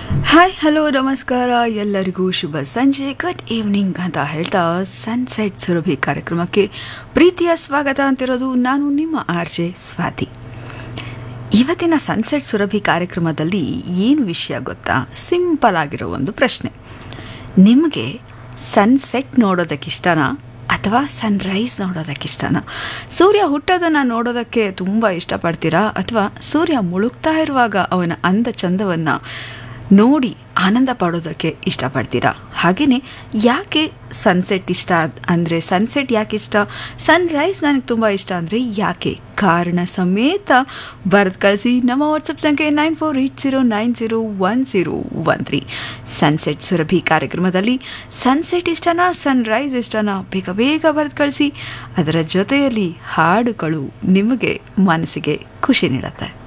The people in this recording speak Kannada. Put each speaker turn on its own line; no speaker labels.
ಹಾಯ್ ಹಲೋ ನಮಸ್ಕಾರ ಎಲ್ಲರಿಗೂ ಶುಭ ಸಂಜೆ ಗುಡ್ ಈವ್ನಿಂಗ್ ಅಂತ ಹೇಳ್ತಾ ಸನ್ಸೆಟ್ ಸುರಭಿ ಕಾರ್ಯಕ್ರಮಕ್ಕೆ ಪ್ರೀತಿಯ ಸ್ವಾಗತ ಅಂತಿರೋದು ನಾನು ನಿಮ್ಮ ಆರ್ ಜೆ ಸ್ವಾತಿ ಇವತ್ತಿನ ಸನ್ಸೆಟ್ ಸುರಭಿ ಕಾರ್ಯಕ್ರಮದಲ್ಲಿ ಏನು ವಿಷಯ ಗೊತ್ತಾ ಸಿಂಪಲ್ ಆಗಿರೋ ಒಂದು ಪ್ರಶ್ನೆ ನಿಮಗೆ ಸನ್ಸೆಟ್ ನೋಡೋದಕ್ಕಿಷ್ಟನಾ ಅಥವಾ ಸನ್ರೈಸ್ ನೋಡೋದಕ್ಕಿಷ್ಟನಾ ಸೂರ್ಯ ಹುಟ್ಟೋದನ್ನು ನೋಡೋದಕ್ಕೆ ತುಂಬ ಇಷ್ಟಪಡ್ತೀರಾ ಅಥವಾ ಸೂರ್ಯ ಮುಳುಗ್ತಾ ಇರುವಾಗ ಅವನ ಅಂದ ಚಂದವನ್ನು ನೋಡಿ ಆನಂದ ಪಡೋದಕ್ಕೆ ಇಷ್ಟಪಡ್ತೀರಾ ಹಾಗೆಯೇ ಯಾಕೆ ಸನ್ಸೆಟ್ ಇಷ್ಟ ಅಂದರೆ ಸನ್ಸೆಟ್ ಯಾಕೆ ಇಷ್ಟ ಸನ್ರೈಸ್ ನನಗೆ ತುಂಬ ಇಷ್ಟ ಅಂದರೆ ಯಾಕೆ ಕಾರಣ ಸಮೇತ ಬರೆದು ಕಳಿಸಿ ನಮ್ಮ ವಾಟ್ಸಪ್ ಸಂಖ್ಯೆ nine four eight zero nine zero one zero one three sunset Surabhi ಕಾರ್ಯಕ್ರಮದಲ್ಲಿ ಸನ್ಸೆಟ್ ಇಷ್ಟನಾ ಸನ್ರೈಸ್ ಇಷ್ಟನಾ ಬೇಗ ಬೇಗ ಬರೆದು ಕಳಿಸಿ ಅದರ ಜೊತೆಯಲ್ಲಿ ಹಾಡುಗಳು ನಿಮಗೆ ಮನಸ್ಸಿಗೆ ಖುಷಿ ನೀಡುತ್ತೆ